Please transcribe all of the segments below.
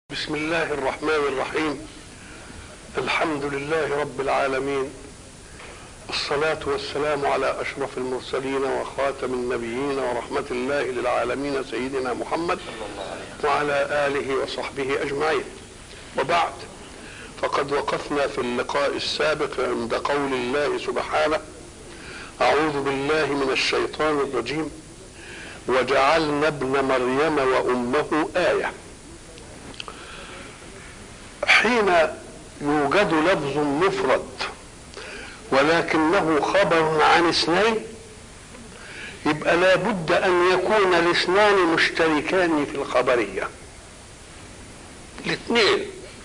بسم الله الرحمن الرحيم الحمد لله رب العالمين الصلاة والسلام على أشرف المرسلين وخاتم النبيين ورحمة الله للعالمين سيدنا محمد وعلى آله وصحبه أجمعين وبعد فقد وقفنا في اللقاء السابق عند قول الله سبحانه أعوذ بالله من الشيطان الرجيم وجعلنا ابن مريم وأمه آية حين يوجد لفظ مفرد ولكنه خبر عن اثنين يبقى لابد ان يكون الاثنان مشتركان في الخبريه الاثنين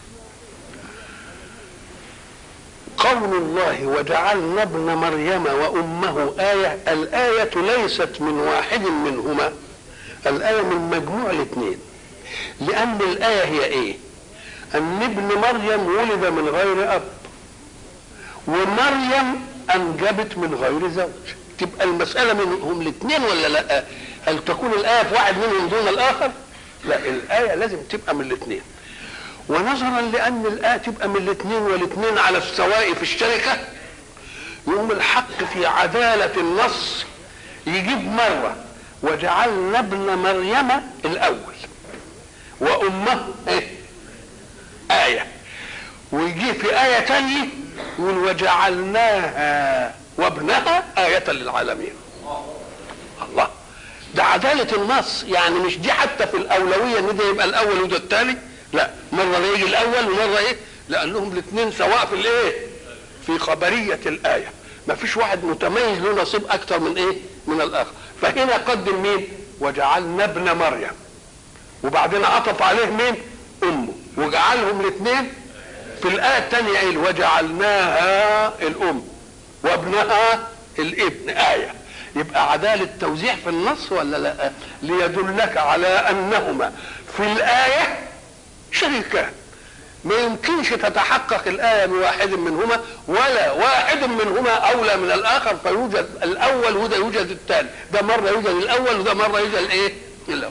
قول الله وجعلنا ابن مريم وامه ايه الايه ليست من واحد منهما الايه من مجموع الاثنين لان الايه هي ايه ان ابن مريم ولد من غير اب ومريم انجبت من غير زوج تبقى المساله منهم الاثنين ولا لا هل تكون الايه في واحد منهم دون الاخر لا الايه لازم تبقى من الاثنين ونظرا لان الايه تبقى من الاثنين والاثنين على السواء في الشركه يقوم الحق في عداله النص يجيب مره وجعلنا ابن مريم الاول وامه ايه آية ويجي في آية تانية يقول وجعلناها وابنها آية للعالمين الله ده عدالة النص يعني مش دي حتى في الأولوية إن ده يبقى الأول وده الثاني لا مرة ده يجي الأول ومرة إيه لأن لهم الاثنين سواء في الإيه في خبرية الآية ما فيش واحد متميز له نصيب أكثر من إيه من الآخر فهنا قدم مين وجعلنا ابن مريم وبعدين عطف عليه مين أمه وجعلهم الاثنين في الآية الثانية إيه وجعلناها الأم وابنها الابن آية يبقى عدالة توزيع في النص ولا لا ليدلك على أنهما في الآية شريكان ما يمكنش تتحقق الآية بواحد منهما ولا واحد منهما أولى من الآخر فيوجد الأول وده يوجد الثاني ده مرة يوجد الأول وده مرة يوجد الإيه؟ الأول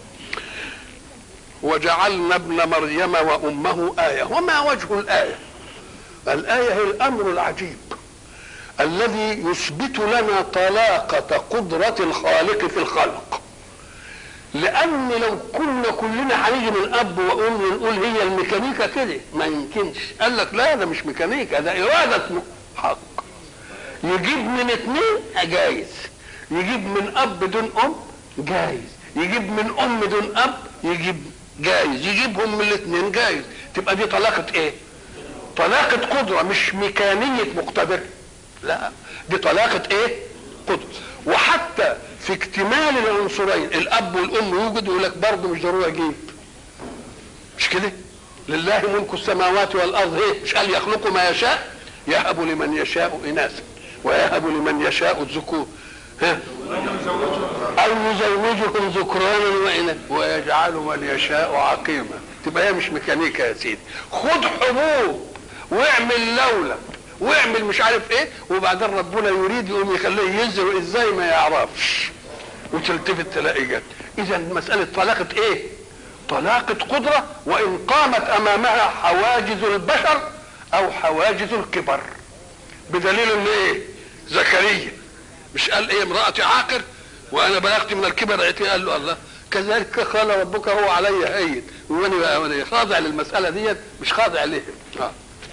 وجعلنا ابن مريم وامه ايه وما وجه الايه الايه هي الامر العجيب الذي يثبت لنا طلاقه قدره الخالق في الخلق لان لو كنا كلنا هنيجي من اب وام نقول هي الميكانيكا كده ما يمكنش قال لك لا ده مش ميكانيكا ده اراده حق يجيب من اثنين جايز يجيب من اب دون ام جايز يجيب من ام دون اب يجيب جايز يجيبهم من الاثنين جايز تبقى دي طلاقة ايه طلاقة قدرة مش ميكانية مقتدر لا دي طلاقة ايه قدرة وحتى في اكتمال العنصرين الاب والام يوجد يقول لك برضه مش ضروري اجيب مش كده لله ملك السماوات والارض ايه مش قال يخلق ما يشاء يهب لمن يشاء اناثا ويهب لمن يشاء الذكور ها أو يزوجهم ذكرانا وإناثا ويجعل من يشاء عقيما تبقى هي مش ميكانيكا يا سيدي خد حبوب واعمل لولب واعمل مش عارف ايه وبعدين ربنا يريد يقوم يخليه يزرق ازاي ما يعرفش وتلتفت تلاقي جت اذا مساله طلاقه ايه طلاقه قدره وان قامت امامها حواجز البشر او حواجز الكبر بدليل ان ايه زكريا مش قال ايه امرأتي عاقر وانا بلغت من الكبر عتي قال له الله كذلك قال ربك هو علي هين وانا وانا خاضع للمساله ديت مش خاضع ليه آه.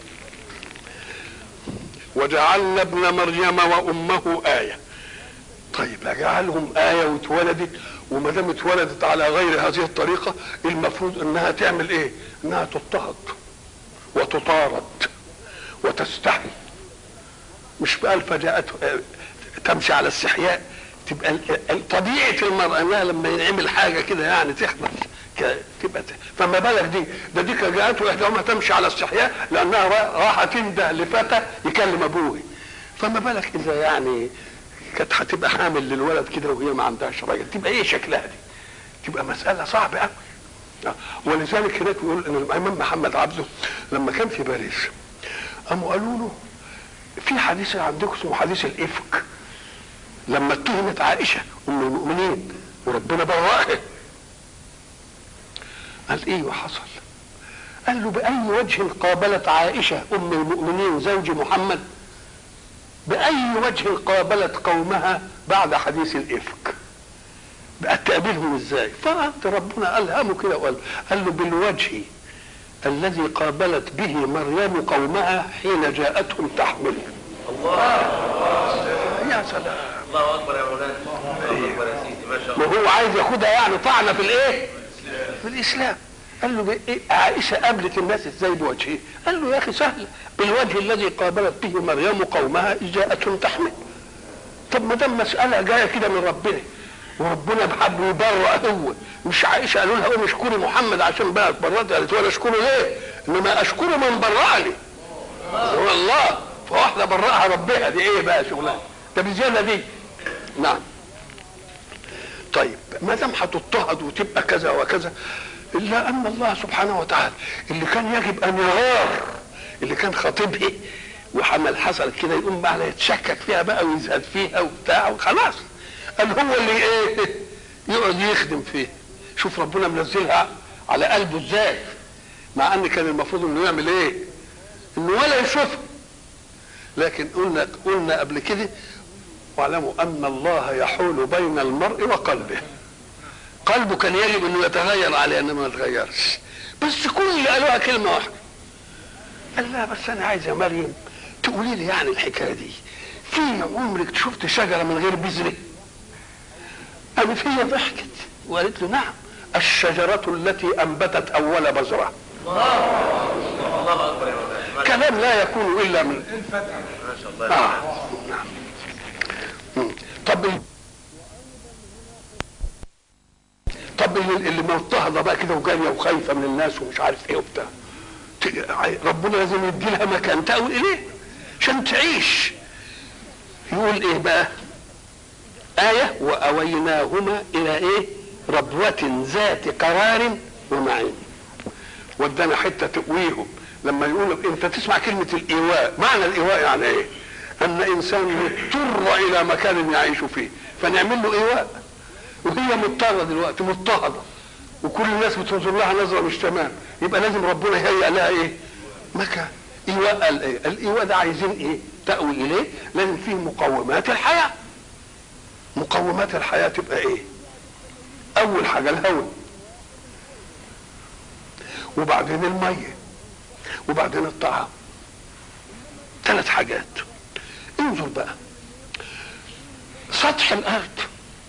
وجعلنا ابن مريم وامه ايه طيب اجعلهم ايه واتولدت وما دام اتولدت على غير هذه الطريقه المفروض انها تعمل ايه؟ انها تضطهد وتطارد وتستحي مش قال فجاءته تمشي على استحياء تبقى طبيعه المراه انها لما ينعمل حاجه كده يعني تحدث تبقى فما بالك دي ده دي جاءته احداهما تمشي على استحياء لانها راح تنده لفتى يكلم ابوه فما بالك اذا يعني كانت هتبقى حامل للولد كده وهي ما عندهاش راجل تبقى ايه شكلها دي؟ تبقى مساله صعبه قوي ولذلك هناك بيقول ان الامام محمد عبده لما كان في باريس قاموا قالوا له في حديث عندكم اسمه حديث الافك لما اتهمت عائشه ام المؤمنين وربنا برأها قال ايه وحصل قال له بأي وجه قابلت عائشة أم المؤمنين زوج محمد بأي وجه قابلت قومها بعد حديث الإفك بقت تقابلهم ازاي فرد ربنا ألهمه كده وقال قال له بالوجه الذي قابلت به مريم قومها حين جاءتهم تحمل يا سلام الله اكبر يا مولانا الله اكبر يا سيدي ما شاء الله وهو عايز ياخدها يعني طعنه في الايه؟ في الاسلام قال له إيه عائشه قابلت الناس ازاي بوجهه؟ قال له يا اخي سهل بالوجه الذي قابلت به مريم قومها اذ جاءتهم تحمل طب ما دام مساله جايه كده من ربنا وربنا بحب يبرأ هو مش عائشه قالوا لها قومي اشكري محمد عشان بقى اتبرأت قالت وانا اشكره ليه؟ انما اشكره من برأني هو الله فواحده برأها ربها دي ايه بقى شغلها؟ ده بالزياده دي نعم طيب ما دام هتضطهد وتبقى كذا وكذا الا ان الله سبحانه وتعالى اللي كان يجب ان يغار اللي كان خطيبها وحمل حصل كده يقوم بقى يتشكك فيها بقى ويزهد فيها وبتاع وخلاص قال هو اللي ايه يقعد يخدم فيه شوف ربنا منزلها على قلبه ازاي مع ان كان المفروض انه يعمل ايه انه ولا يشوفها لكن قلنا قلنا قبل كده واعلموا ان الله يحول بين المرء وقلبه قلبه كان يجب انه يتغير عليه انما ما يتغيرش بس كل اللي قالوها كلمه واحده قال لا بس انا عايز يا مريم تقولي لي يعني الحكايه دي في عمرك شفت شجره من غير بذره قامت هي ضحكت وقالت له نعم الشجرة التي أنبتت أول بذرة الله اكبر يا مولانا ما شاء- كلام لا يكون إلا من ما شاء الله آه. نعم. مم. طب ال- طب اللي اللي مضطهده بقى كده وجاريه وخايفه من الناس ومش عارف ايه وبتاع ت- عاي- ربنا لازم يدي لها مكان تأوي اليه عشان تعيش يقول ايه بقى آية وأويناهما إلى إيه؟ ربوة ذات قرار ومعين. ودانا حتة تقويهم لما يقول أنت تسمع كلمة الإيواء، معنى الإيواء يعني إيه؟ أن إنسان مضطر إلى مكان يعيش فيه، فنعمل له إيواء. وهي مضطرة دلوقتي مضطهدة. وكل الناس بتنظر لها نظرة مش تمام، يبقى لازم ربنا يهيئ لها إيه؟ مكان. إيواء الإيه؟ الإيواء ده عايزين إيه؟ تأوي إليه، لازم فيه مقومات الحياة. مقومات الحياة تبقى ايه اول حاجة الهواء وبعدين المية وبعدين الطعام ثلاث حاجات انظر بقى سطح الارض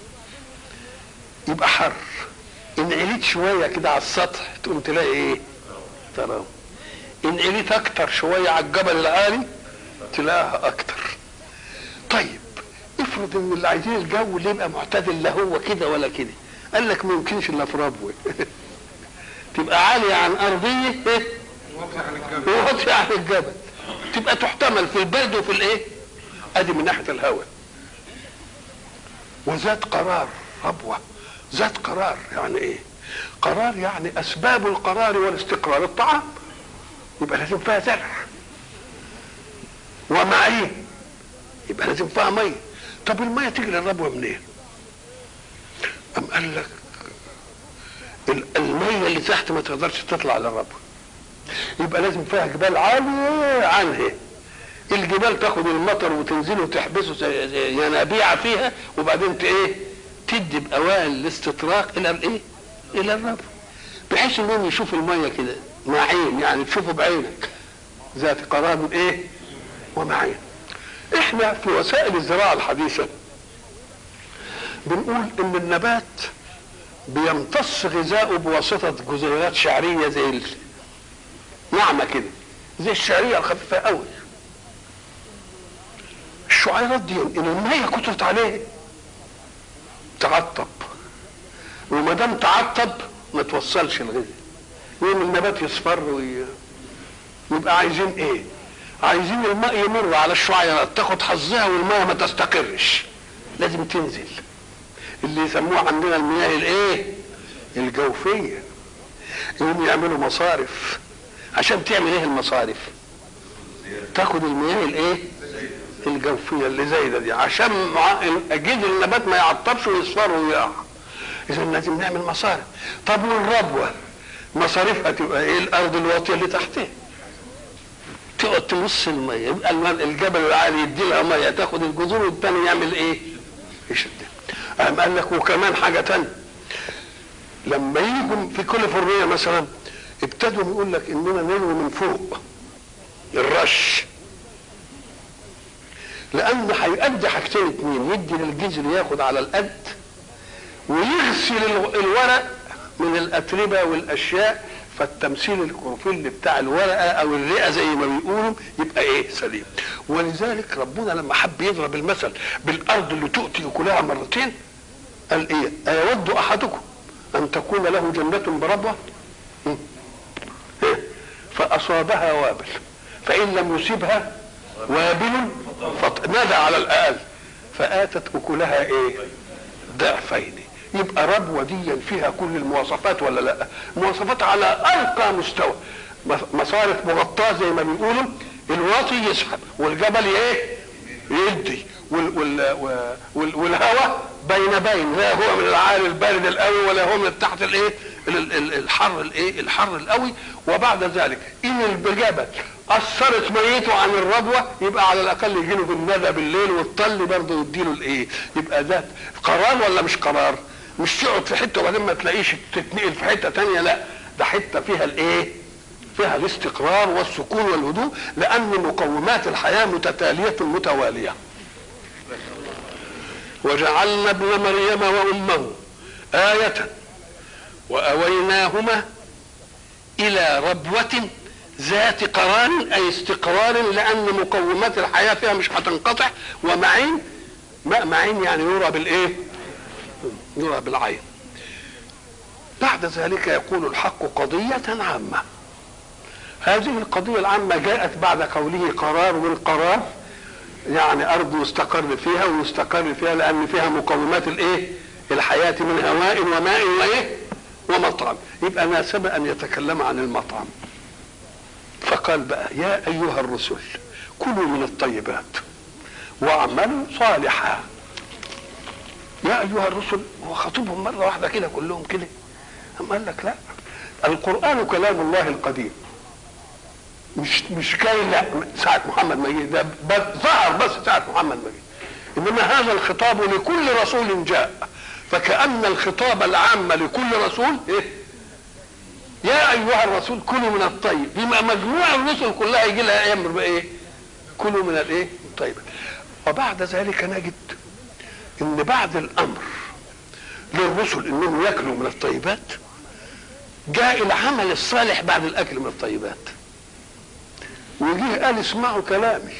يبقى حر ان عليت شوية كده على السطح تقوم تلاقي ايه ترى ان عليت اكتر شوية على الجبل العالي تلاقيها اكتر طيب افرض ان اللي عايزين الجو اللي يبقى معتدل لا هو كده ولا كده قال لك ما يمكنش الا في ربوه تبقى عاليه عن ارضيه ايه وواطيه عن الجبل تبقى تحتمل في البرد وفي الايه ادي من ناحيه الهواء وذات قرار ربوه ذات قرار يعني ايه قرار يعني اسباب القرار والاستقرار الطعام يبقى لازم فيها زرع ومعين يبقى لازم فيها ميه طب الميه تيجي للربوه منين؟ أم قال لك ال- الميه اللي تحت ما تقدرش تطلع للربوه يبقى لازم فيها جبال عاليه عنها الجبال تاخد المطر وتنزله وتحبسه زي زي ينابيع فيها وبعدين ت- ايه تدي باوائل الاستطراق الى الايه؟ الى الربوه بحيث انهم يشوفوا الميه كده معين يعني تشوفه بعينك ذات قرار ايه؟ ومعين احنا في وسائل الزراعه الحديثه بنقول ان النبات بيمتص غذاؤه بواسطه جزيئات شعريه زي ال- ناعمه كده زي الشعريه الخفيفه قوي الشعيرات دي ان الميه كترت عليه تعطب وما دام تعطب ما توصلش الغذاء يوم النبات يصفر وي... يبقى عايزين ايه عايزين الماء يمر على الشعيرات تاخد حظها والماء ما تستقرش لازم تنزل اللي يسموه عندنا المياه الايه الجوفيه يقوم يعملوا مصارف عشان تعمل ايه المصارف تاخد المياه الايه الجوفيه اللي زي ده دي عشان مع- اجيد النبات ما يعطبش ويصفر ويقع اذا لازم نعمل مصارف طب والربوه مصاريفها تبقى ايه الارض الواطيه اللي تحتها تقعد تمص الميه يبقى الم- الجبل العالي يدي لها ميه تاخد الجذور والتاني يعمل ايه؟ يشدها قام قال لك وكمان حاجه تانية لما يجوا في كاليفورنيا مثلا ابتدوا يقول لك اننا نروي من فوق الرش لان هيؤدي حاجتين اتنين يدي للجذر ياخد على القد ويغسل الو- الورق من الاتربه والاشياء فالتمثيل الكروفيل بتاع الورقه او الرئه زي ما بيقولوا يبقى ايه سليم ولذلك ربنا لما حب يضرب المثل بالارض اللي تؤتي كلها مرتين قال ايه ايود احدكم ان تكون له جنه بربوه م. إيه؟ فاصابها وابل فان لم يصيبها وابل فط- نادى على الاقل فاتت اكلها ايه ضعفين يبقى ربوة دي فيها كل المواصفات ولا لا مواصفات على ارقى مستوى م- مصارف مغطاة زي ما بيقولوا الواطي يسحب والجبل ايه يدي وال وال وال والهواء بين بين لا هو من العالي البارد القوي ولا هو من تحت الايه ال- ال- الحر الايه الحر القوي وبعد ذلك ان الجبل اثرت ميته عن الربوه يبقى على الاقل يجي له بالندى بالليل والطل برضه يديله الايه يبقى ده قرار ولا مش قرار مش تقعد في حته وبعدين ما تلاقيش تتنقل في حته تانية لا ده حته فيها الايه فيها الاستقرار والسكون والهدوء لان مقومات الحياه متتاليه متواليه وجعلنا ابن مريم وامه آية وأويناهما إلى ربوة ذات قرار أي استقرار لأن مقومات الحياة فيها مش هتنقطع ومعين ماء معين يعني يرى بالإيه؟ يرى بالعين بعد ذلك يقول الحق قضية عامة هذه القضية العامة جاءت بعد قوله قرار والقرار يعني أرض يستقر فيها ويستقر فيها لأن فيها مقومات الإيه؟ الحياة من هواء وماء وإيه؟ ومطعم يبقى ناسب أن يتكلم عن المطعم فقال بقى يا أيها الرسل كلوا من الطيبات واعملوا صالحا يا أيها الرسل هو خاطبهم مرة واحدة كده كلهم كده أم قال لك لا القرآن كلام الله القديم مش مش كاين لا ساعة محمد ما جه ده بس- ظهر بس ساعة محمد ما جه إنما هذا الخطاب لكل رسول جاء فكأن الخطاب العام لكل رسول إيه؟ يا أيها الرسول كلوا من الطيب بما مجموع الرسل كلها يجي لها أمر بإيه؟ كلوا من الإيه؟ الطيب وبعد ذلك نجد إن بعد الأمر للرسل إنهم يأكلوا من الطيبات جاء العمل الصالح بعد الأكل من الطيبات وجيه قال اسمعوا كلامي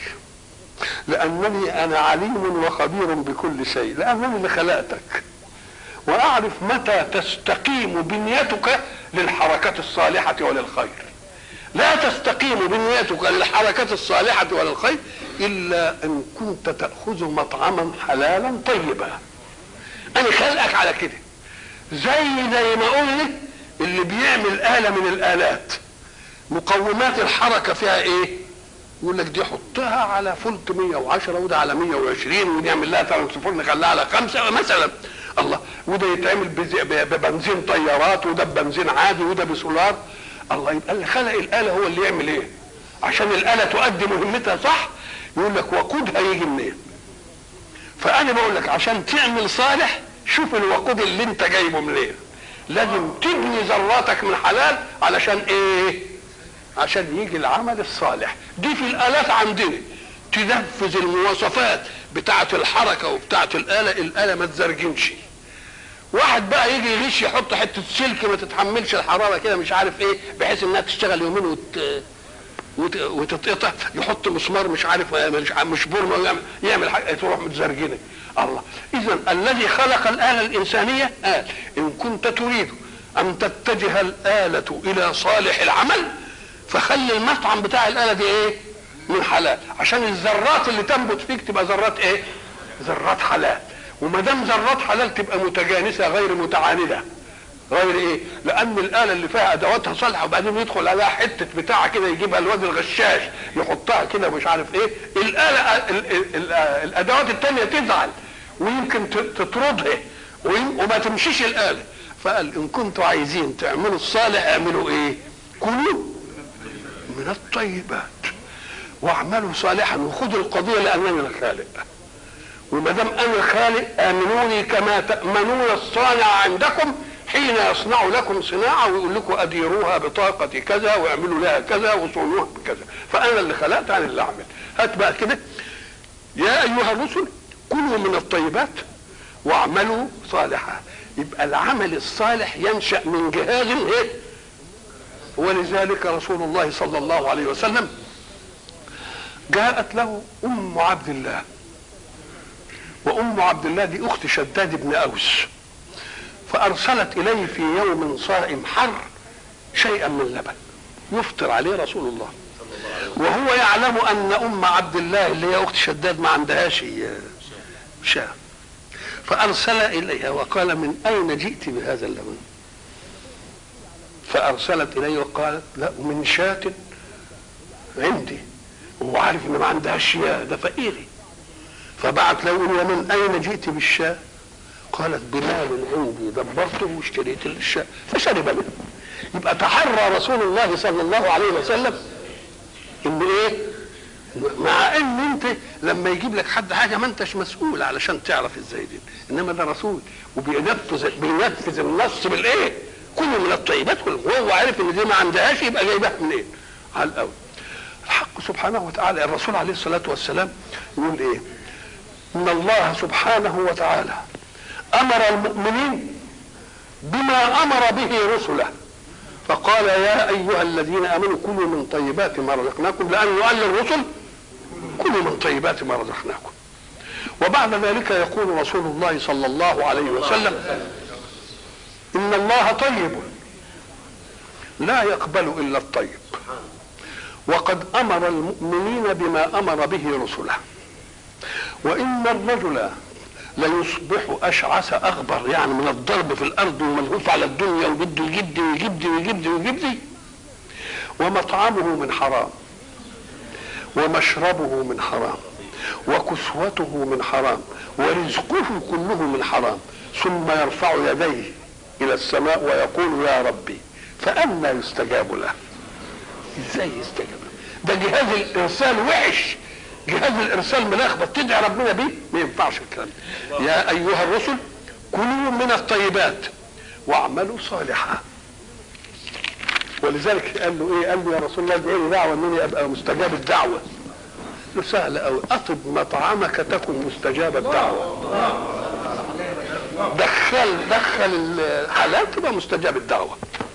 لأنني أنا عليم وخبير بكل شيء لأنني اللي خلقتك وأعرف متى تستقيم بنيتك للحركة الصالحة وللخير لا تستقيم بنيتك للحركة الصالحة وللخير إلا إن كنت تأخذ مطعما حلالا طيبا أنا خلقك على كده زي زي ما قلنا اللي بيعمل آلة من الآلات مقومات الحركة فيها إيه؟ يقول لك دي حطها على فولت 110 وده على 120 ونعمل لها ترانسفور نخليها على خمسه مثلا الله وده يتعمل بز- ب- ببنزين طيارات وده ببنزين عادي وده بسولار الله يبقى اللي خلق الاله هو اللي يعمل ايه؟ عشان الاله تؤدي مهمتها صح يقول لك وقودها يجي منين؟ فانا بقول لك عشان تعمل صالح شوف الوقود اللي انت جايبه منين لازم تبني ذراتك من حلال علشان ايه؟ عشان يجي العمل الصالح دي في الالات عندنا تنفذ المواصفات بتاعه الحركه وبتاعه الاله الاله ما تزرجنش واحد بقى يجي يغش يحط حته سلك ما تتحملش الحراره كده مش عارف ايه بحيث انها تشتغل يومين وت... وت... وتتقطع يحط مسمار مش عارف مش مش بورمه ويعمل يعمل حاجه تروح متزرجنه الله اذا الذي خلق الاله الانسانيه قال ان كنت تريد ان تتجه الاله الى صالح العمل فخلي المطعم بتاع الاله دي ايه من حلال عشان الذرات اللي تنبت فيك تبقى ذرات ايه ذرات حلال وما دام ذرات حلال تبقى متجانسه غير متعانده غير ايه لان الاله اللي فيها ادواتها صالحه وبعدين يدخل عليها حته بتاعه كده يجيبها الواد الغشاش يحطها كده مش عارف ايه الاله ال- ال- ال- الادوات التانية تزعل ويمكن ت- تطردها ويم- وما تمشيش الاله فقال ان كنتوا عايزين تعملوا الصالح اعملوا ايه كلوا من الطيبات واعملوا صالحا وخذوا القضيه لانني الخالق وما دام انا الخالق امنوني كما تامنون الصانع عندكم حين يصنع لكم صناعه ويقول لكم اديروها بطاقه كذا واعملوا لها كذا وصونوها بكذا فانا اللي خلقت انا اللي اعمل هات بقى كده يا ايها الرسل كلوا من الطيبات واعملوا صالحا يبقى العمل الصالح ينشا من جهاز ايه ولذلك رسول الله صلى الله عليه وسلم جاءت له ام عبد الله وام عبد الله دي اخت شداد بن اوس فارسلت اليه في يوم صائم حر شيئا من لبن يفطر عليه رسول الله وهو يعلم ان ام عبد الله اللي هي اخت شداد ما عندهاش شاة فارسل اليها وقال من اين جئت بهذا اللبن فارسلت اليه وقالت لا من شاة عندي وهو عارف ان ما عندهاش شياه ده فقيري فبعت له ومن اين جئت بالشاة قالت بمال عندي دبرته واشتريت الشاة فشرب منه يبقى تحرى رسول الله صلى الله عليه وسلم ان ايه مع ان انت لما يجيب لك حد حاجه ما انتش مسؤول علشان تعرف ازاي دي انما ده رسول وبينفذ بينفذ النص بالايه كله من الطيبات وهو عارف ان دي ما عندهاش يبقى جايبها منين إيه؟ على الاول الحق سبحانه وتعالى الرسول عليه الصلاه والسلام يقول ايه ان الله سبحانه وتعالى امر المؤمنين بما امر به رسله فقال يا ايها الذين امنوا كلوا من طيبات ما رزقناكم لانه قال للرسل كلوا من طيبات ما رزقناكم وبعد ذلك يقول رسول الله صلى الله عليه وسلم ان الله طيب لا يقبل الا الطيب وقد امر المؤمنين بما امر به رسله وان الرجل ليصبح اشعث اغبر يعني من الضرب في الارض وملهوف على الدنيا وبده يجد ويجد ويجد ويجد ومطعمه من حرام ومشربه من حرام وكسوته من حرام ورزقه كله من حرام ثم يرفع يديه الى السماء ويقول يا ربي فأنا يستجاب له ازاي يستجاب له ده جهاز الارسال وحش جهاز الارسال ملخبط تدعي ربنا بيه ما ينفعش الكلام يا ايها الرسل كلوا من الطيبات واعملوا صالحا ولذلك قال له ايه قال له يا رسول الله ادعي لي دعوه انني ابقى مستجاب الدعوه له سهل قوي اطب مطعمك تكن مستجاب الدعوه دخل دخل الحلال تبقى مستجاب الدعوه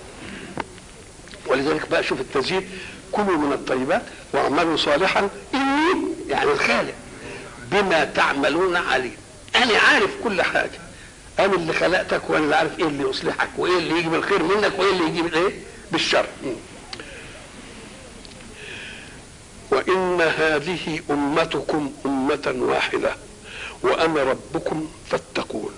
ولذلك بقى شوف التزيين كلوا من الطيبات واعملوا صالحا اني يعني الخالق بما تعملون عليم انا عارف كل حاجه انا اللي خلقتك وانا اللي عارف ايه اللي يصلحك وايه اللي يجيب الخير منك وايه اللي يجيب الايه بالشر وان هذه امتكم امه واحده وانا ربكم فاتقون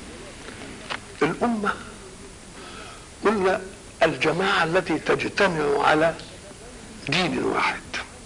الامه قلنا الجماعه التي تجتمع على دين واحد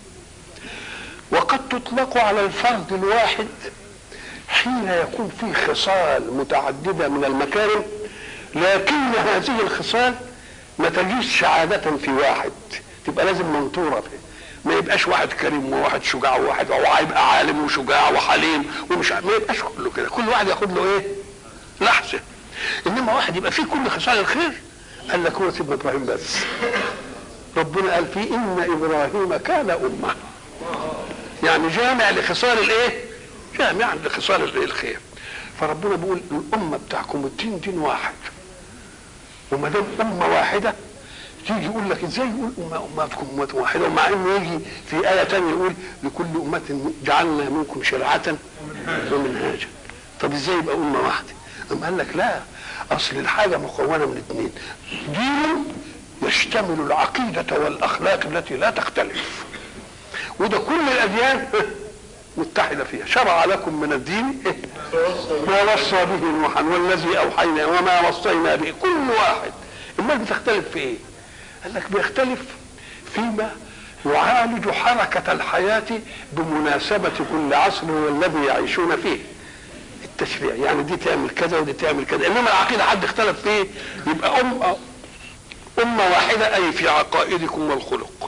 وقد تطلق على الفرد الواحد حين يكون في خصال متعددة من المكارم لكن هذه الخصال ما تجيش عادة في واحد تبقى لازم منطورة فيه ما يبقاش واحد كريم وواحد شجاع وواحد او هيبقى عالم وشجاع وحليم ومش ما يبقاش كله كده كل واحد ياخد له ايه لحظه انما واحد يبقى فيه كل خصال الخير قال لك هو سيدنا ابراهيم بس ربنا قال فيه ان ابراهيم كان امه يعني جامع لخصال الايه جامع لخصال الايه الخير فربنا بيقول الامه بتاعكم الدين دين واحد وما دام امه واحده تيجي يقول لك ازاي يقول أمة امتكم امه واحده ومع انه يجي في ايه ثانيه يقول لكل امه جعلنا منكم شرعه ومنهاجا طب ازاي يبقى امه واحده؟ أم قال لك لا اصل الحاجه مكونه من اثنين دين يشتمل العقيده والاخلاق التي لا تختلف وده كل الاديان متحدة فيها شرع لكم من الدين ما وصى به نوحا والذي أوحينا وما وصينا به كل واحد امال بتختلف في ايه قال لك بيختلف فيما يعالج حركة الحياة بمناسبة كل عصر والذي يعيشون فيه التشريع يعني دي تعمل كذا ودي تعمل كذا انما العقيده حد اختلف فيه يبقى أم أمة واحدة أي في عقائدكم والخلق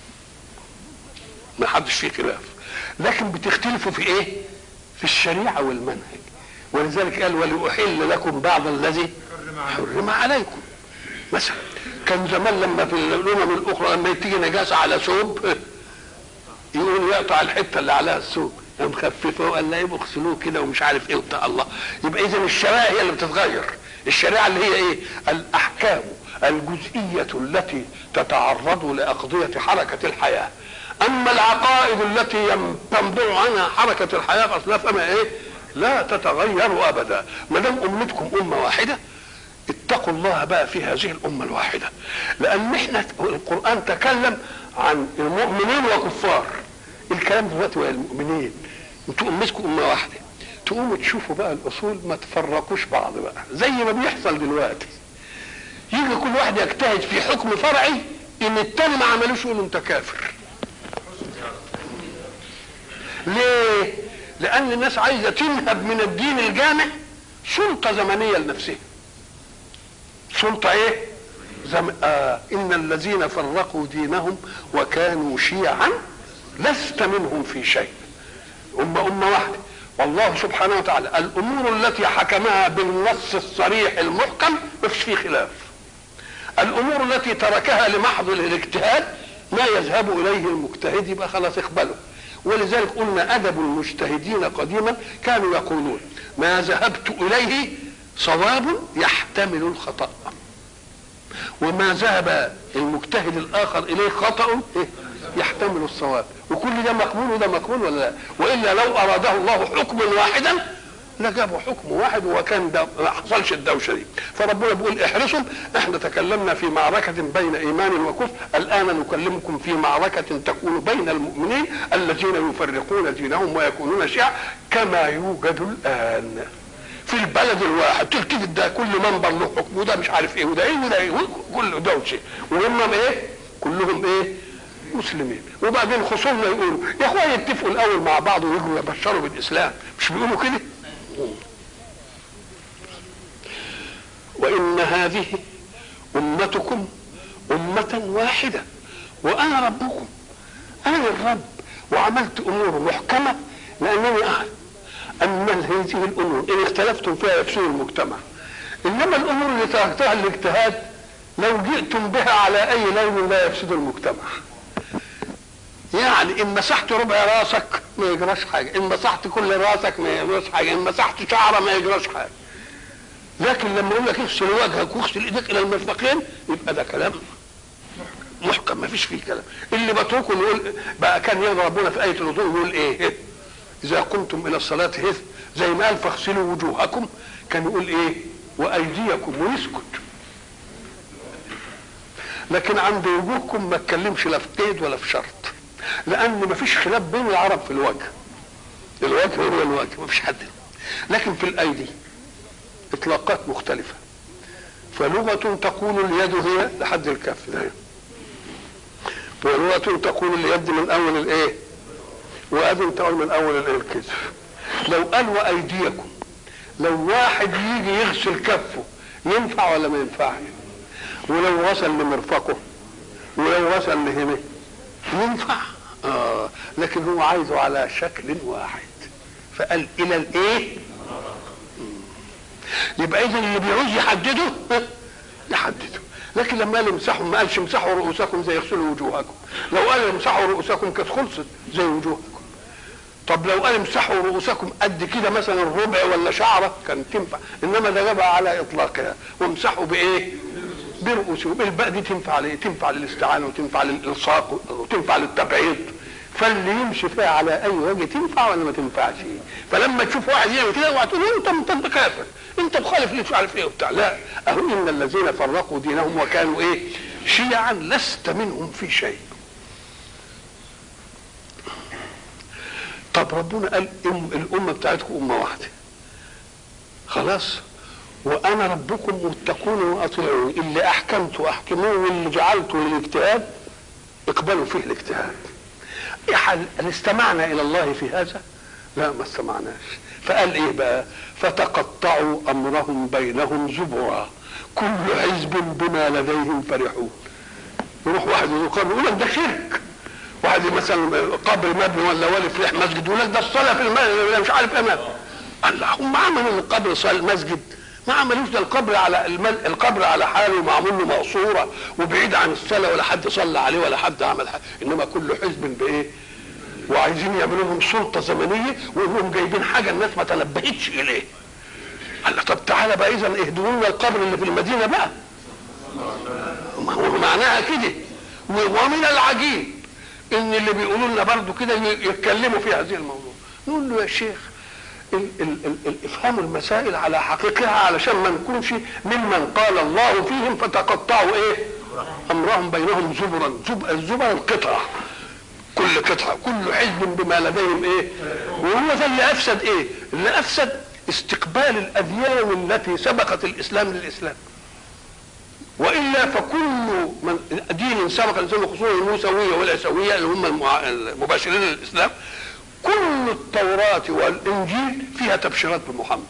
ما حدش فيه خلاف لكن بتختلفوا في ايه في الشريعة والمنهج ولذلك قال ولأحل لكم بعض الذي حرم عليكم مثلا كان زمان لما في الامم الاخرى لما تيجي نجاسه على ثوب يقول يقطع الحته اللي عليها الثوب يوم خففه وقال لا يبقوا اغسلوه كده ومش عارف ايه وبتاع الله يبقى اذا الشرائع هي اللي بتتغير الشريعه اللي هي ايه الاحكام الجزئيه التي تتعرض لاقضيه حركه الحياه اما العقائد التي يم- تنبع عنها حركه الحياه فاصلها فما ايه لا تتغير ابدا ما دام امتكم امه واحده اتقوا الله بقى في هذه الامه الواحده لان احنا القران تكلم عن المؤمنين وكفار الكلام دلوقتي هو المؤمنين انتوا امتكم امه واحده تقوموا تشوفوا بقى الاصول ما تفرقوش بعض بقى زي ما بيحصل دلوقتي يجي كل واحد يجتهد في حكم فرعي ان التاني ما عملوش يقولوا انت كافر ليه لان الناس عايزه تنهب من الدين الجامع سلطه زمنيه لنفسها سلطه ايه زم... آه ان الذين فرقوا دينهم وكانوا شيعا لست منهم في شيء أمة أمة واحدة والله سبحانه وتعالى الأمور التي حكمها بالنص الصريح المحكم ما فيش فيه خلاف الأمور التي تركها لمحض الاجتهاد ما يذهب إليه المجتهد يبقى خلاص اقبله ولذلك قلنا أدب المجتهدين قديما كانوا يقولون ما ذهبت إليه صواب يحتمل الخطأ وما ذهب المجتهد الآخر إليه خطأ إيه؟ يحتمل الصواب وكل ده مقبول وده مقبول ولا لا والا لو اراده الله حكما واحدا لجابوا حكم واحد وكان ده ما حصلش الدوشه دي فربنا بيقول احرصوا احنا تكلمنا في معركه بين ايمان وكفر الان نكلمكم في معركه تكون بين المؤمنين الذين يفرقون دينهم ويكونون شيعا كما يوجد الان في البلد الواحد تلتفت ده كل منبر له حكم وده مش عارف ايه وده ايه وده ايه كل دوشه وهم ايه كلهم ايه مسلمين وبعدين خصومنا يقولوا يا اخويا يتفقوا الاول مع بعض ويجوا يبشروا بالاسلام مش بيقولوا كده وان هذه امتكم امه واحده وانا ربكم انا الرب وعملت امور محكمه لانني اعلم ان هذه الامور ان اختلفتم فيها يفسد المجتمع انما الامور اللي تركتها الاجتهاد لو جئتم بها على اي لون لا يفسد المجتمع يعني ان مسحت ربع راسك ما يجراش حاجه ان مسحت كل راسك ما يجراش حاجه ان مسحت شعره ما يجراش حاجه لكن لما يقول لك اغسل وجهك واغسل ايديك الى المرفقين يبقى ده كلام محكم ما فيش فيه كلام اللي بتركه يقول بقى كان يقرا ربنا في ايه الوضوء يقول ايه اذا قمتم الى الصلاه هث زي ما قال فاغسلوا وجوهكم كان يقول ايه وايديكم ويسكت لكن عند وجوهكم ما اتكلمش لا في قيد ولا في شرط لان ما فيش خلاف بين العرب في الوجه الوجه هو الوجه ما فيش حد لكن في الايدي اطلاقات مختلفه فلغه تقول اليد هي لحد الكف ده ولغه تقول اليد من اول الايه وأذن تقول من اول الايه الكتف لو قال وايديكم لو واحد يجي يغسل كفه ينفع ولا ما ينفعش ولو وصل لمرفقه ولو وصل لهنا ينفع آه لكن هو عايزه على شكل واحد فقال الى الايه يبقى اذا اللي بيعوز يحدده يحدده لكن لما قال امسحوا ما قالش امسحوا رؤوسكم زي يغسلوا وجوهكم لو قال امسحوا رؤوسكم كانت خلصت زي وجوهكم طب لو قال امسحوا رؤوسكم قد كده مثلا الربع ولا شعره كان تنفع انما ده جابها على اطلاقها وامسحوا بايه برؤوسهم الباء دي تنفع ليه؟ تنفع للاستعانه وتنفع للالصاق وتنفع للتبعيض فاللي يمشي فيها على اي وجه تنفع ولا ما تنفعش فلما تشوف واحد يعمل كده اوعى تقول انت انت كافر انت مخالف ليه مش عارف ايه وبتاع لا اهو ان الذين فرقوا دينهم وكانوا ايه شيعا لست منهم في شيء طب ربنا قال إم الامه بتاعتكم امه واحده خلاص وانا ربكم واتقون واطيعون اللي احكمت واحكموه واللي جعلته للاجتهاد اقبلوا فيه الاجتهاد هل استمعنا الى الله في هذا لا ما استمعناش فقال ايه بقى فتقطعوا امرهم بينهم زبرا كل حزب بما لديهم فرحون يروح واحد يقول يقول لك ده شرك واحد مثلا قبر مبني ولا ولي فلاح مسجد يقول لك ده الصلاه في المسجد مش عارف ايه الله هم عملوا القبر صلاه مسجد ما عملوش ده القبر على المل... القبر على حاله معمول له مقصوره وبعيد عن الصلاه ولا حد صلى عليه ولا حد عمل حاجه انما كل حزب بايه؟ وعايزين يعملوا لهم سلطه زمنيه وهم جايبين حاجه الناس ما تنبهتش اليه. قال له طب تعالى بقى اذا اهدوا لنا القبر اللي في المدينه بقى. ما هو معناها كده ومن العجيب ان اللي بيقولوا لنا برضه كده يتكلموا في هذه الموضوع. نقول له يا شيخ ال ال ال ال افهموا المسائل على حقيقتها علشان ما نكونش ممن قال الله فيهم فتقطعوا ايه امرهم بينهم زبرا زب الزبر القطعه كل قطعه كل حزب بما لديهم ايه وهو ده اللي افسد ايه اللي افسد استقبال الاديان التي سبقت الاسلام للاسلام والا فكل من دين سبق الاسلام خصوصا الموسويه والعيسويه اللي هم المباشرين للاسلام كل التوراة والإنجيل فيها تبشيرات بمحمد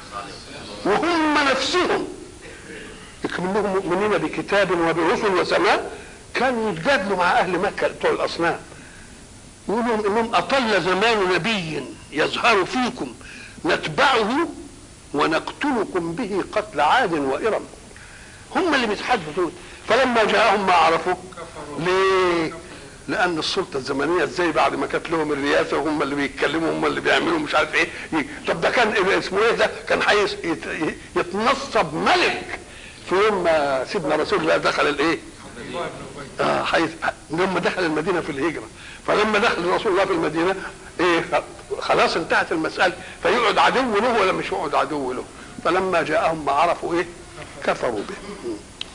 وهم نفسهم يكملهم مؤمنين بكتاب وبرسل وسماء كانوا يتجادلوا مع أهل مكة بتوع الأصنام يقولوا إنهم أطل زمان نبي يظهر فيكم نتبعه ونقتلكم به قتل عاد وإرم هم اللي بيتحدثوا دول فلما جاءهم ما عرفوا ليه لان السلطه الزمنيه ازاي بعد ما كانت لهم الرئاسه وهم اللي بيتكلموا هم اللي بيعملوا مش عارف ايه طب ده كان اسمه ايه ده كان حيث يتنصب ملك في يوم ما سيدنا رسول الله دخل الايه اه حيث لما دخل المدينه في الهجره فلما دخل رسول الله في المدينه ايه خلاص انتهت المساله فيقعد عدو له ولا مش يقعد عدو له فلما جاءهم ما عرفوا ايه كفروا به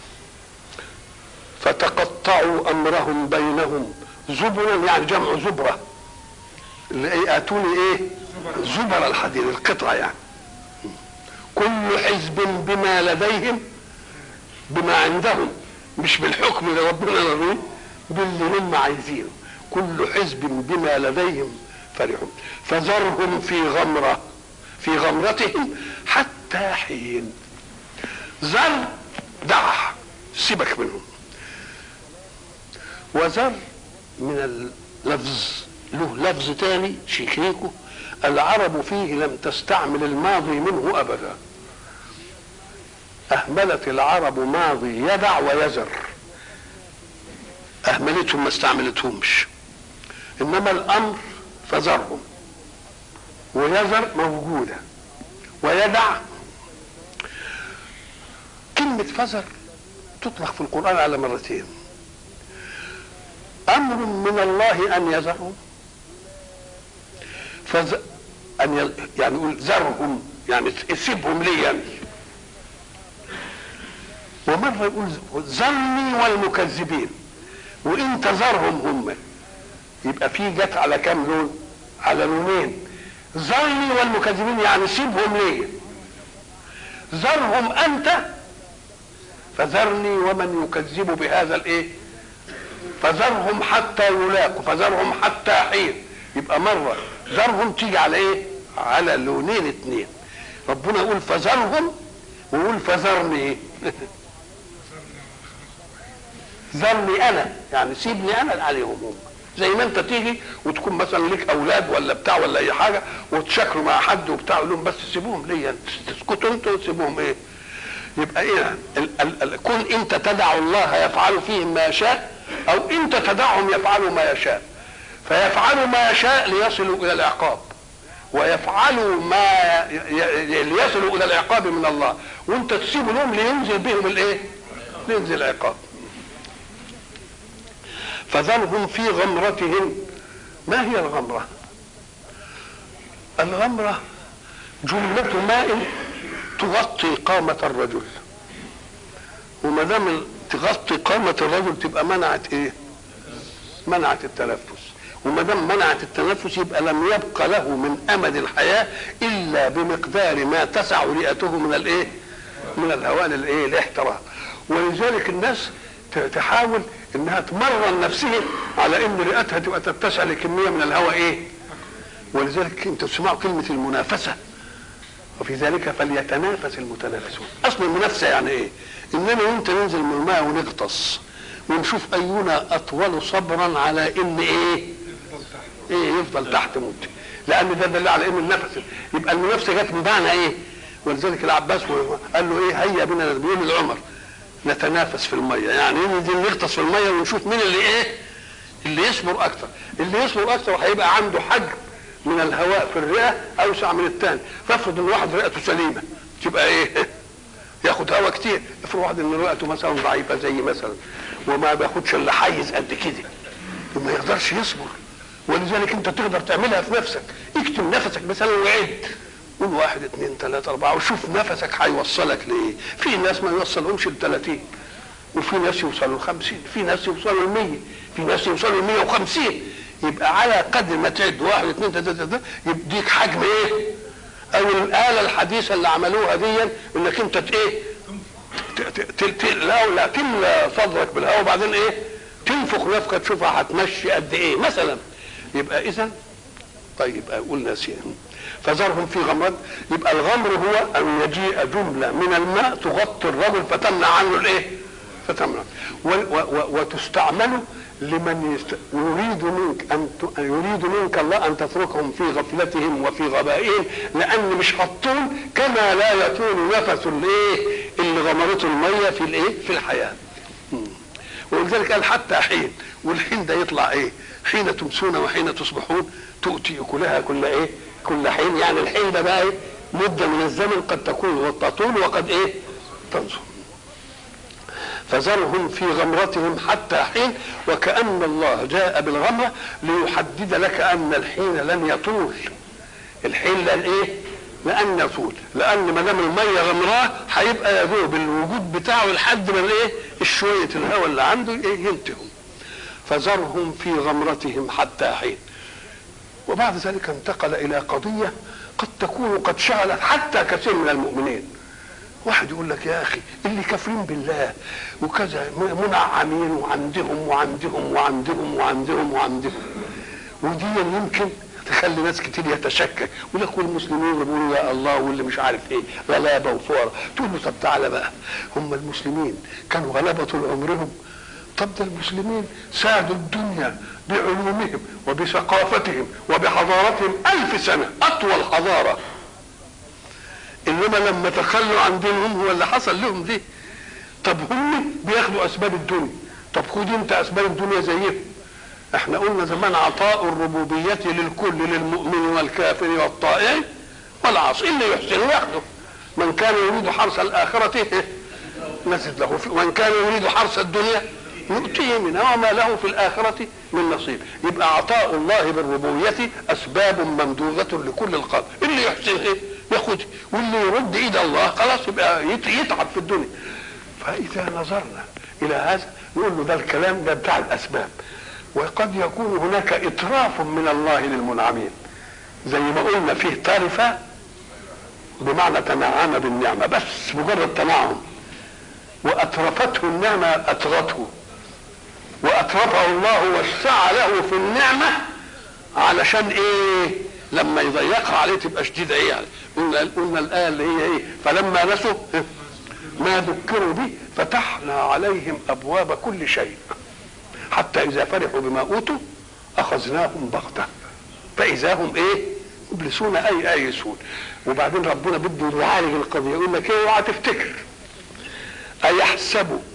فتقطعوا امرهم بينهم زبرا يعني جمع زبره اللي ايه اتوني ايه زبر الحديد القطعه يعني كل حزب بما لديهم بما عندهم مش بالحكم اللي ربنا نريه باللي هم عايزينه كل حزب بما لديهم فرحون فذرهم في غمره في غمرتهم حتى حين ذر دع سيبك منهم وذر من اللفظ له لفظ تاني شيكيكو العرب فيه لم تستعمل الماضي منه ابدا اهملت العرب ماضي يدع ويزر اهملتهم ما استعملتهمش انما الامر فذرهم ويزر موجوده ويدع كلمه فذر تطلق في القران على مرتين امر من الله ان يذرهم فز... ان ي... يعني يقول ذرهم يعني سيبهم لي يعني ومره يقول ذرني والمكذبين وان تذرهم هم يبقى في جت على كام لون على لونين ذرني والمكذبين يعني سيبهم لي ذرهم انت فذرني ومن يكذب بهذا الايه فذرهم حتى يلاقوا فذرهم حتى حين يبقى مرة ذرهم تيجي على ايه على لونين اتنين ربنا يقول فذرهم ويقول فذرني ايه ذرني انا يعني سيبني انا عليهم هم زي ما انت تيجي وتكون مثلا ليك اولاد ولا بتاع ولا اي حاجه وتشكروا مع حد وبتاع يقول لهم بس سيبوهم ليا تسكتوا انتوا وتسيبوهم ايه يبقى ايه ال ال ال كن انت تدع الله يفعل فيهم ما يشاء او انت تدعهم يفعلوا ما يشاء فيفعلوا ما يشاء ليصلوا الى العقاب ويفعلوا ما ليصلوا الى العقاب من الله وانت تسيب لهم لينزل بهم الايه لينزل العقاب فذرهم في غمرتهم ما هي الغمرة الغمرة جملة ماء تغطي قامة الرجل وما دام تغطي قامة الرجل تبقى منعت ايه؟ منعت التنفس وما دام منعت التنفس يبقى لم يبق له من امد الحياه الا بمقدار ما تسع رئته من الايه؟ من الهواء للايه؟ الاحتراق ولذلك الناس تحاول انها تمرن نفسها على ان رئتها تبقى تتسع لكميه من الهواء ايه؟ ولذلك انت تسمعوا كلمه المنافسه وفي ذلك فليتنافس المتنافسون اصل المنافسه يعني ايه اننا وانت ننزل من الماء ونغطس ونشوف اينا اطول صبرا على ان ايه ايه يفضل تحت موت لان ده دليل على ان النفس يبقى المنافسه جت بمعنى ايه ولذلك العباس قال له ايه هيا بنا بيقول لعمر نتنافس في الميه يعني ننزل نغطس في الميه ونشوف مين اللي ايه اللي يصبر اكثر اللي يصبر اكثر هيبقى عنده حجم من الهواء في الرئه اوسع من الثاني فافرض ان واحد رئته سليمه تبقى ايه ياخد هواء كتير افرض واحد ان رئته مثلا ضعيفه زي مثلا وما بياخدش الا حيز قد كده وما يقدرش يصبر ولذلك انت تقدر تعملها في نفسك اكتم نفسك مثلا وعد قول واحد اثنين ثلاثة أربعة وشوف نفسك هيوصلك لإيه في ناس ما يوصلهمش ل 30 وفي ناس يوصلوا ل 50 في ناس يوصلوا ل 100 في ناس يوصلوا ل 150 يبقى على قدر ما تعد واحد اثنين ثلاثة ثلاثة يديك حجم ايه؟ او الآلة الحديثة اللي عملوها دي انك انت ت- ايه؟ ت- ت- ت- لا لا تملى صدرك بالهواء وبعدين ايه؟ تنفخ نفخة تشوفها هتمشي قد ايه مثلا يبقى اذا طيب قلنا سين فذرهم في غمرات يبقى الغمر هو ان يجيء جمله من الماء تغطي الرجل فتمنع عنه الايه؟ فتمنع و- و- و- وتستعمل لمن يست... يريد منك ان ت... يريد منك الله ان تتركهم في غفلتهم وفي غبائهم لان مش هتطول كما لا يطول نفس الايه اللي غمرته الميه في الايه في الحياه مم. ولذلك قال حتى حين والحين ده يطلع ايه حين تمسون وحين تصبحون تؤتي اكلها كل ايه كل حين يعني الحين ده بقى ايه مده من الزمن قد تكون تطول وقد ايه تنظر فذرهم في غمرتهم حتى حين وكأن الله جاء بالغمرة ليحدد لك أن الحين لن يطول الحين لن إيه لأن يطول لأن ما دام المية غمراه هيبقى يا دوب الوجود بتاعه لحد ما الإيه الشوية الهواء اللي عنده إيه ينتهوا فذرهم في غمرتهم حتى حين وبعد ذلك انتقل إلى قضية قد تكون قد شغلت حتى كثير من المؤمنين واحد يقول لك يا اخي اللي كافرين بالله وكذا منعمين وعندهم وعندهم وعندهم وعندهم وعندهم ودي يمكن تخلي ناس كتير يتشكك يقول لك والمسلمين اللي بيقولوا يا الله واللي مش عارف ايه غلابه وفقراء تقول له طب تعالى بقى هم المسلمين كانوا غلابه طول عمرهم طب ده المسلمين ساعدوا الدنيا بعلومهم وبثقافتهم وبحضارتهم ألف سنة أطول حضارة انما لما تخلوا عن دينهم هو اللي حصل لهم دي طب هم بياخدوا اسباب الدنيا طب خد انت اسباب الدنيا زيهم احنا قلنا زمان عطاء الربوبية للكل للمؤمن والكافر والطائع والعاصي اللي يحسن ياخده من كان يريد حرث الآخرة نزد له فيه ومن كان يريد حرث الدنيا نؤتيه منها وما له في الآخرة من نصيب يبقى عطاء الله بالربوبية أسباب ممدودة لكل الخلق اللي يحسن ايه ياخد واللي يرد ايد الله خلاص يبقى يت- يتعب في الدنيا فاذا نظرنا الى هذا نقول له ده الكلام ده بتاع الاسباب وقد يكون هناك اتراف من الله للمنعمين زي ما قلنا فيه طرفة بمعنى تنعم بالنعمة بس مجرد تنعم وأترفته النعمة أطغته وأترفه الله وسع له في النعمة علشان إيه لما يضيقها عليه تبقى شديدة إيه يعني قلنا قلنا الآية اللي هي إيه فلما نسوا ما ذكروا به فتحنا عليهم أبواب كل شيء حتى إذا فرحوا بما أوتوا أخذناهم بغتة فإذا هم إيه مبلسون أي آيسون وبعدين ربنا بده يعالج القضية يقول لك إيه اوعى تفتكر أيحسبوا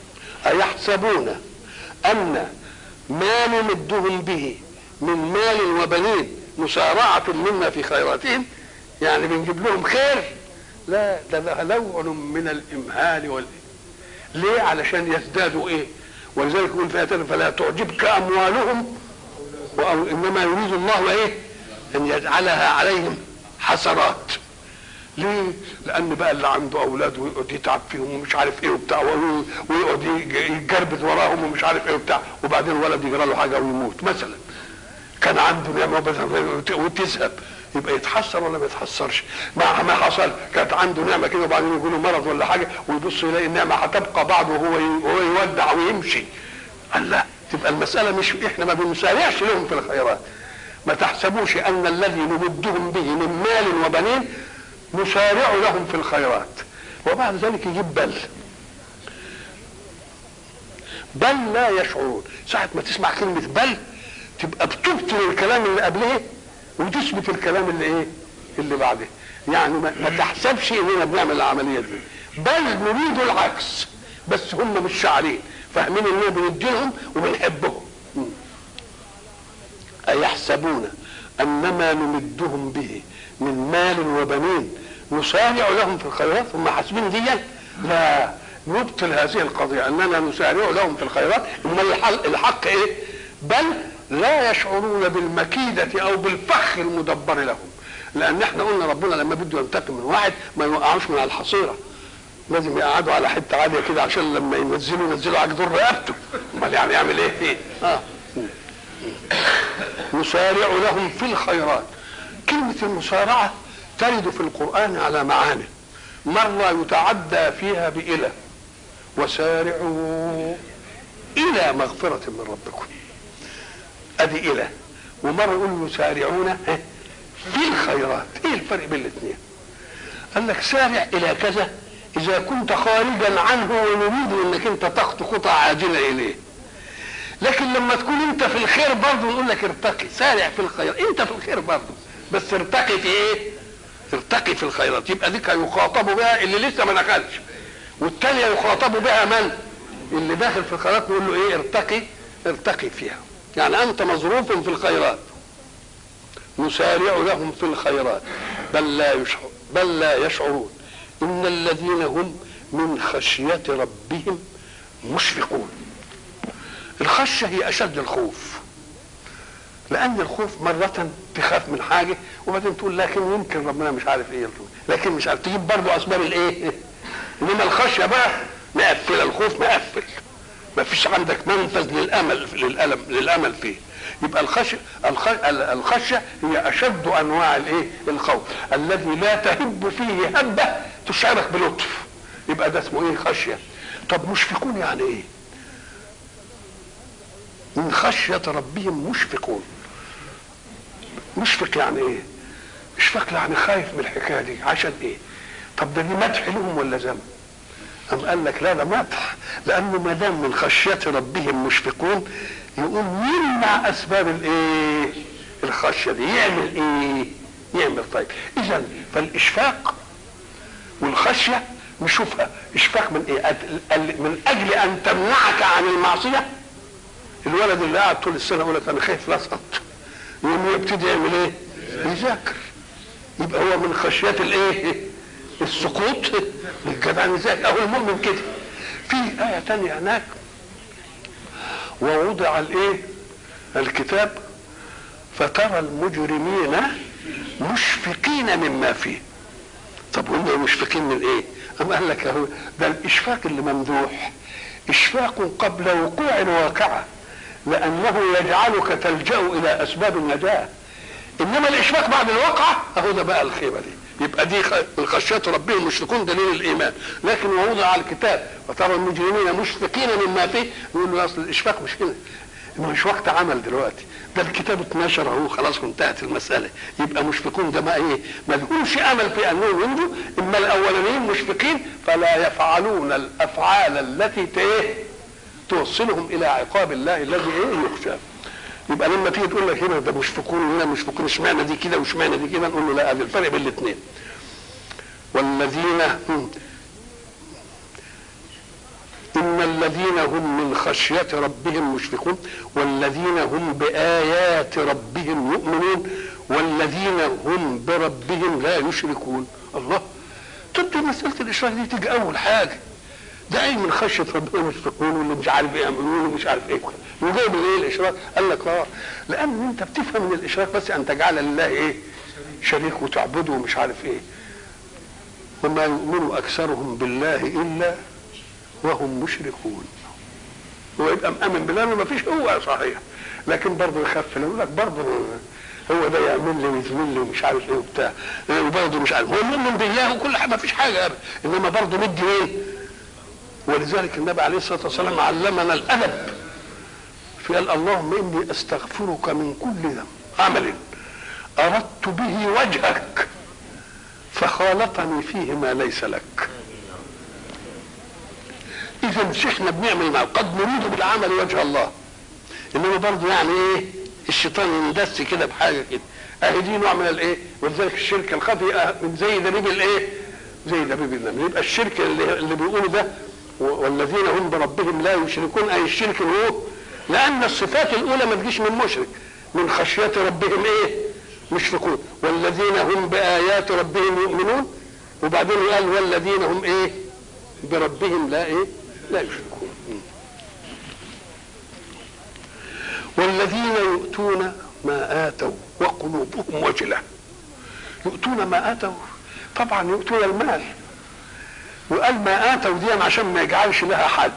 أيحسبون أن ما نمدهم به من مال وبنين مسارعة منا في خيراتهم يعني بنجيب لهم خير لا ده ده نوع من الإمهال وال ليه علشان يزدادوا إيه ولذلك يقول في آية فلا تعجبك أموالهم وأو إنما يريد الله إيه أن يجعلها عليهم حسرات ليه؟ لأن بقى اللي عنده أولاد ويقعد يتعب فيهم ومش عارف إيه وبتاع وي- ويقعد يج- يتجربد وراهم ومش عارف إيه وبتاع وبعدين الولد يجرى له حاجة ويموت مثلا كان عنده نعمة وبت- وتذهب يبقى يتحسر ولا ما يتحسرش مع ما حصل كانت عنده نعمة كده وبعدين يجي له مرض ولا حاجة ويبص يلاقي النعمة هتبقى بعد وهو ي- وهو يودع ويمشي قال لا تبقى المسألة مش احنا ما بنسارعش لهم في الخيرات ما تحسبوش ان الذي نمدهم به من مال وبنين نسارع لهم في الخيرات وبعد ذلك يجيب بل بل لا يشعرون ساعة ما تسمع كلمة بل تبقى بتبطل الكلام اللي قبله وتثبت الكلام اللي ايه اللي بعده يعني ما, ما تحسبش اننا بنعمل العملية دي بل نريد العكس بس هم مش شاعرين فاهمين اننا بنديهم وبنحبهم أيحسبون أنما نمدهم به من مال وبنين نسارع لهم في الخيرات هم حاسبين دي لا نبطل هذه القضية أننا نسارع لهم في الخيرات أما الحق, الحق إيه بل لا يشعرون بالمكيدة أو بالفخ المدبر لهم لأن احنا قلنا ربنا لما بده ينتقم من واحد ما يوقعوش من على الحصيرة لازم يقعدوا على حتة عالية كده عشان لما ينزلوا ينزلوا على جدور رقبته امال يعني يعمل ايه فيه اه نسارع لهم في الخيرات كلمة المسارعة ترد في القرآن على معاني مرة يتعدى فيها بإلى وسارعوا إلى مغفرة من ربكم أدي إلى ومرة يقول يسارعون في الخيرات إيه الفرق بين الاثنين قال لك سارع إلى كذا إذا كنت خارجا عنه ونريد أنك أنت تخطو خطى عاجلة إليه لكن لما تكون انت في الخير برضه نقول لك ارتقي سارع في الخير انت في الخير برضه بس ارتقي في ايه ارتقي في الخيرات يبقى ديك يخاطب بها اللي لسه ما دخلش والتانية يخاطب بها من اللي داخل في الخيرات نقول له ايه ارتقي ارتقي فيها يعني انت مظروف في الخيرات نسارع لهم في الخيرات بل لا يشعر بل لا يشعرون ان الذين هم من خشية ربهم مشفقون الخشيه هي اشد الخوف لان الخوف مره تخاف من حاجه وبعدين تقول لكن يمكن ربنا مش عارف ايه لكن مش عارف تجيب برضه اسباب الايه انما الخشيه بقى مقفله الخوف مقفل ما فيش عندك منفذ للامل للالم للامل فيه يبقى الخشيه الخشيه هي اشد انواع الايه الخوف الذي لا تهب فيه هبه تشعرك بلطف يبقى ده اسمه ايه خشيه طب مشفقون يعني ايه من خشية ربهم مشفقون مشفق يعني ايه اشفق يعني خايف من الحكاية دي عشان ايه طب ده دي مدح لهم ولا ذم أم قال لك لا ده مدح لأنه ما دام من خشية ربهم مشفقون يقوم يمنع أسباب الإيه؟ الخشية دي يعمل إيه؟ يعمل طيب إذا فالإشفاق والخشية نشوفها إشفاق من إيه؟ من أجل أن تمنعك عن المعصية الولد اللي قاعد طول السنه يقول لك انا خايف لا اسقط يقوم يبتدي يعمل ايه؟ يذاكر يبقى هو من خشيه الايه؟ السقوط الجدع يذاكر او المؤمن كده في ايه تانية هناك ووضع الايه؟ الكتاب فترى المجرمين مشفقين مما فيه طب هم مشفقين من ايه؟ أم قال لك اهو ده الاشفاق اللي ممدوح اشفاق قبل وقوع الواقعه لانه يجعلك تلجا الى اسباب النجاه انما الاشفاق بعد الواقعه اهو ده بقى الخيبه دي يبقى دي الخشيه ربهم مشركون دليل الايمان لكن ووضع على الكتاب وترى المجرمين مشفقين مما فيه يقول له اصل الاشفاق مش كده مش وقت عمل دلوقتي ده الكتاب اتنشر اهو خلاص وانتهت المساله يبقى مشفقون ده بقى ايه ما لهمش امل في انهم ينجوا اما الاولانيين مشفقين فلا يفعلون الافعال التي ايه توصلهم الى عقاب الله الذي ايه يخشى يبقى لما تيجي تقول لك هنا ده مشفقون وهنا مشفقون اشمعنى دي كده واشمعنى دي كده نقول له لا هذا الفرق بين الاثنين والذين إن الذين هم من خشية ربهم مشفقون والذين هم بآيات ربهم يؤمنون والذين هم بربهم لا يشركون الله تبدو مسألة الإشراك دي تيجي أول حاجة ده أي من خشية ربنا مشفقون واللي مش عارف إيه يعملون ومش عارف إيه وجايب إيه الإشراك قال لك آه لأن أنت بتفهم من الإشراك بس أن تجعل لله إيه شريك وتعبده ومش عارف إيه وما يؤمن أكثرهم بالله إلا وهم مشركون هو يبقى مأمن بالله ما فيش هو صحيح لكن برضه يخاف يقول لك برضه هو ده يعمل لي ويزمل لي ومش عارف ايه وبتاع وبرضه مش عارف هو مؤمن بالله وكل حاجه ما فيش حاجه ابدا انما برضه مدي مين؟ ولذلك النبي عليه الصلاه والسلام علمنا الادب فقال اللهم اني استغفرك من كل ذنب عمل اردت به وجهك فخالطني فيه ما ليس لك اذا مش احنا بنعمل مع قد نريد بالعمل وجه الله انما برضه يعني ايه الشيطان يندس كده بحاجه كده اهي دي نوع من الايه ولذلك الشرك الخفي أه- زي دبيب الايه زي دبيب النمل يبقى الشرك اللي, اللي بيقولوا ده و- والذين هم بربهم لا يشركون اي الشرك هو لان الصفات الاولى ما تجيش من مشرك من خشيه ربهم ايه مشركون والذين هم بايات ربهم يؤمنون وبعدين قال والذين هم ايه بربهم لا ايه لا يشركون والذين يؤتون ما آتوا وقلوبهم وجلة يؤتون ما آتوا طبعا يؤتون المال وقال ما آتوا دي عشان ما يجعلش لها حد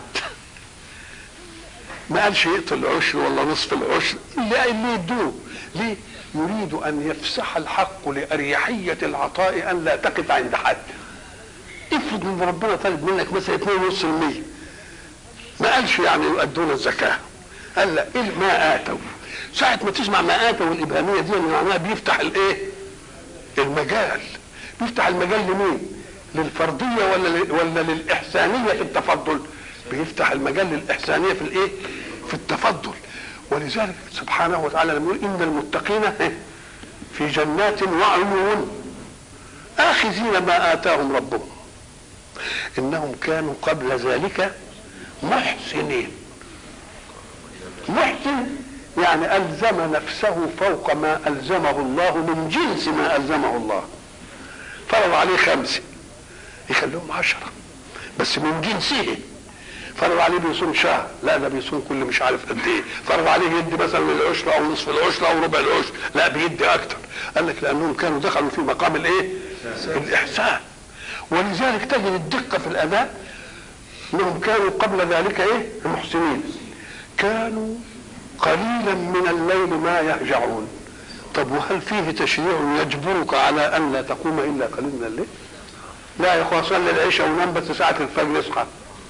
ما قالش يقتل العشر ولا نصف العشر اللي اللي يدوه ليه؟ يريد ان يفسح الحق لاريحيه العطاء ان لا تقف عند حد افرض ان ربنا طالب منك مثلا 2.5% ما قالش يعني يؤدون الزكاه قال لا إيه ما اتوا ساعة ما تسمع ما اتوا الابهامية دي معناها بيفتح الايه؟ المجال بيفتح المجال لمين؟ للفردية ولا ل- ولا للإحسانية في التفضل؟ بيفتح المجال للإحسانية في الايه؟ في التفضل ولذلك سبحانه وتعالى لما يقول إن المتقين في جنات وعيون آخذين ما آتاهم ربهم إنهم كانوا قبل ذلك محسنين محسن يعني ألزم نفسه فوق ما ألزمه الله من جنس ما ألزمه الله فرض عليه خمسة يخليهم عشرة بس من جنسه فرض عليه بيصوم شهر لا ده بيصوم كل مش عارف قد ايه فرض عليه يدي مثلا العشرة او نصف العشرة او ربع العشر لا بيدي اكتر قال لك لانهم كانوا دخلوا في مقام الايه الاحسان ولذلك تجد الدقة في الاداء انهم كانوا قبل ذلك ايه محسنين كانوا قليلا من الليل ما يهجعون طب وهل فيه تشريع يجبرك على ان لا تقوم الا قليل من الليل لا يا اخوة صلي العشاء ونام بس ساعة الفجر يصحى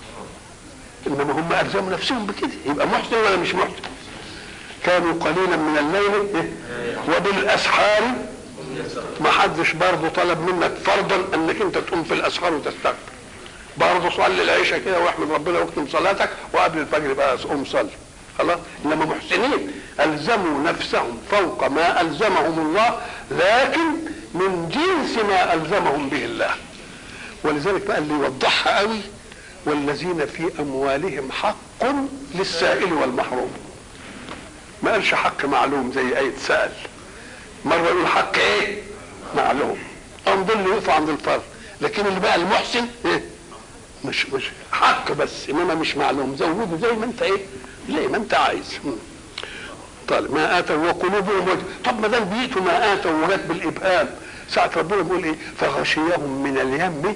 انما هم الزموا نفسهم بكده يبقى محسن ولا مش محسن كانوا قليلا من الليل إيه؟ وبالاسحار ما حدش برضه طلب منك فرضا انك انت تقوم في الاسحار وتستغفر برضه صلي العشاء كده واحمد ربنا واختم صلاتك وقبل الفجر بقى قوم صلي خلاص انما محسنين الزموا نفسهم فوق ما الزمهم الله لكن من جنس ما الزمهم به الله ولذلك بقى اللي يوضحها قوي والذين في اموالهم حق للسائل والمحروم ما قالش حق معلوم زي ايه سأل مره يقول حق ايه معلوم هم دول اللي يقفوا عند الفرض لكن اللي بقى المحسن ايه مش مش حق بس انما مش معلوم زوده زي ما انت ايه زي ما انت عايز م. طيب ما اتوا وقلوبهم وجه طب ما دام بيئتوا ما اتوا وجت بالابهام ساعه ربنا بيقول ايه فغشيهم من اليم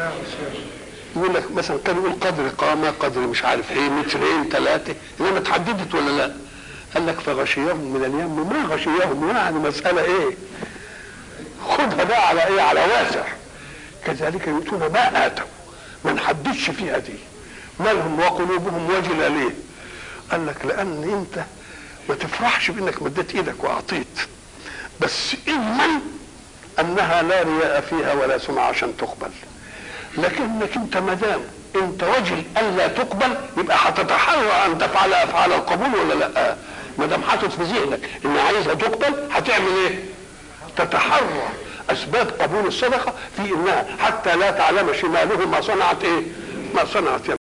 يقول لك مثلا كان يقول قدر قامه قدر مش عارف ايه مترين ثلاثه انما اتحددت ولا لا؟ قال لك فغشيهم من اليم ما غشيهم يعني مساله ايه؟ خدها بقى على ايه؟ على واسع كذلك يؤتون ما اتوا ما نحددش فيها دي مالهم وقلوبهم وجلة ليه؟ قال لك لان انت ما تفرحش بانك مديت ايدك واعطيت بس اضمن انها لا رياء فيها ولا سمعه عشان تقبل لكنك انت ما دام انت وجل الا تقبل يبقى هتتحرى ان تفعل افعال القبول ولا لا ما دام حاطط في ذهنك ان عايزها تقبل هتعمل ايه تتحرى اسباب قبول الصدقه في انها حتى لا تعلم شماله ما صنعت ايه ما صنعت يمين